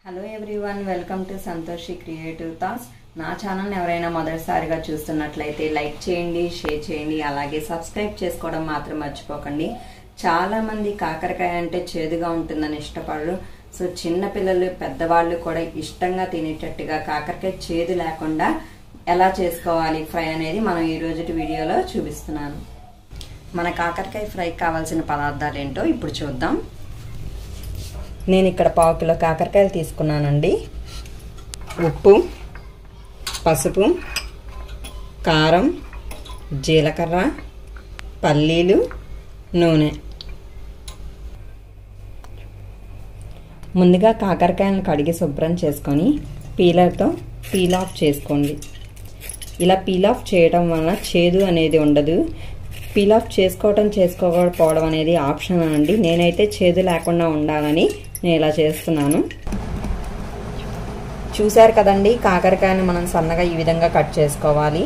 hello everyone welcome to Santoshi creative thoughts నా channel ఎవరైనా మొదటిసారిగా చూస్తున్నట్లయితే లైక్ చేయండి షేర్ చేయండి అలాగే సబ్స్క్రైబ్ చేసుకోవడం మాత్రం మర్చిపోకండి చాలా మంది కాకరకాయ అంటే చేదుగా ఉంటుందని ఇష్టపడరు సో చిన్న పిల్లలు పెద్దవాళ్ళు కూడా ఇష్టంగా తినేటట్టుగా కాకరకాయ చేదు లేకుండా ఎలా చేసుకోవాలి ఫ్రై అనేది మనం ఈ రోజుటి వీడియోలో చూపిస్తున్నాను మన కాకరకాయ ఫ్రై కావాల్సిన పదార్థాలు ఏంటో ఇప్పుడు చూద్దాం నేను ఇక్కడ పావు కిలో కాకరకాయలు తీసుకున్నానండి ఉప్పు పసుపు కారం జీలకర్ర పల్లీలు నూనె ముందుగా కాకరకాయలను కడిగి శుభ్రం చేసుకొని పీలర్తో పీల్ ఆఫ్ చేసుకోండి ఇలా పీల్ ఆఫ్ చేయడం వలన చేదు అనేది ఉండదు పీల్ ఆఫ్ చేసుకోవడం చేసుకోకపోవడం అనేది ఆప్షన్ అండి నేనైతే చేదు లేకుండా ఉండాలని నేను ఇలా చేస్తున్నాను చూశారు కదండి కాకరకాయని మనం సన్నగా ఈ విధంగా కట్ చేసుకోవాలి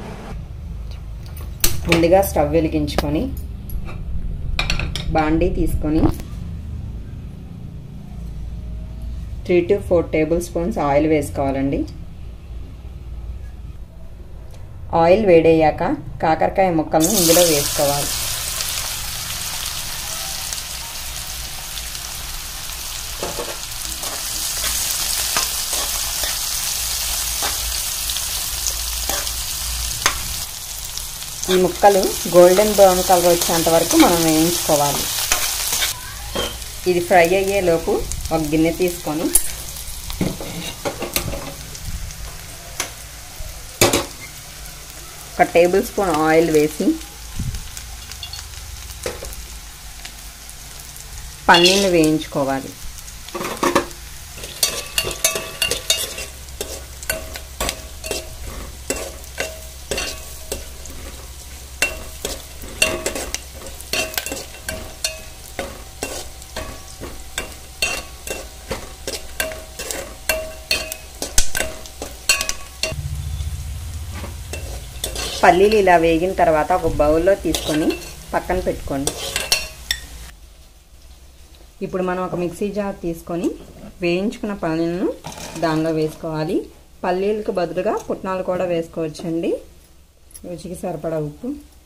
ముందుగా స్టవ్ వెలిగించుకొని బాండీ తీసుకొని three to four tablespoons oil వేసుకోవాలండి ఆయిల్ వేడయ్యాక కాకరకాయ ముక్కలను ఇందులో వేసుకోవాలి ఈ ముక్కలు గోల్డెన్ బ్రౌన్ కలర్ వచ్చేంత వరకు మనం వేయించుకోవాలి ఇది ఫ్రై అయ్యేలోపు ఒక గిన్నె తీసుకొని ఒక టేబుల్ స్పూన్ ఆయిల్ వేసి పన్నీర్లు వేయించుకోవాలి పల్లీలు ఇలా వేగిన తర్వాత ఒక బౌల్లో తీసుకొని పక్కన పెట్టుకోండి ఇప్పుడు మనం ఒక మిక్సీ జార్ తీసుకొని వేయించుకున్న పల్లీలను దానిలో వేసుకోవాలి పల్లీలకు బదులుగా పుట్నాలు కూడా వేసుకోవచ్చండి రుచికి సరిపడా ఉప్పు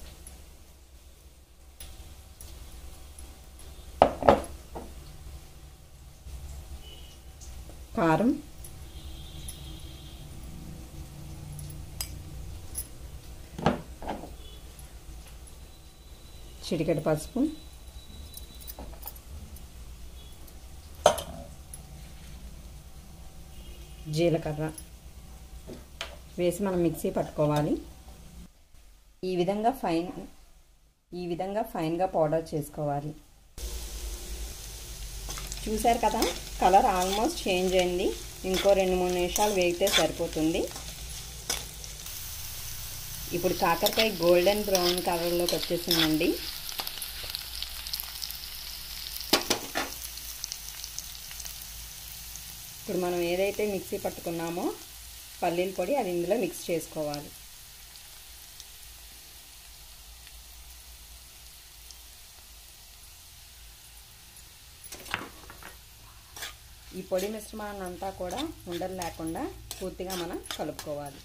కారం చిటికెడు పసుపు జీలకర్ర వేసి మనం మిక్సీ పట్టుకోవాలి ఈ విధంగా ఫైన్ ఈ విధంగా ఫైన్గా పౌడర్ చేసుకోవాలి చూశారు కదా కలర్ ఆల్మోస్ట్ చేంజ్ అయింది ఇంకో రెండు మూడు నిమిషాలు వేగితే సరిపోతుంది ఇప్పుడు కాకరకాయ గోల్డెన్ బ్రౌన్ కలర్లోకి వచ్చేసిందండి ఇప్పుడు మనం ఏదైతే మిక్సీ పట్టుకున్నామో పల్లీల పొడి అది ఇందులో మిక్స్ చేసుకోవాలి ఈ పొడి మిశ్రమాన్ని అంతా కూడా ఉండలు లేకుండా పూర్తిగా మనం కలుపుకోవాలి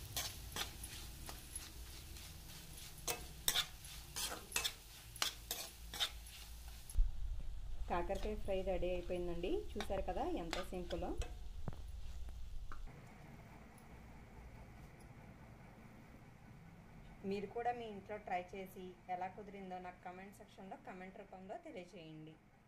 కాకరకాయ ఫ్రై రెడీ అయిపోయిందండి చూసారు కదా ఎంత సింపుల్ మీరు కూడా మీ ఇంట్లో ట్రై చేసి ఎలా కుదిరిందో నాకు కమెంట్ సెక్షన్లో కమెంట్ రూపంలో తెలియజేయండి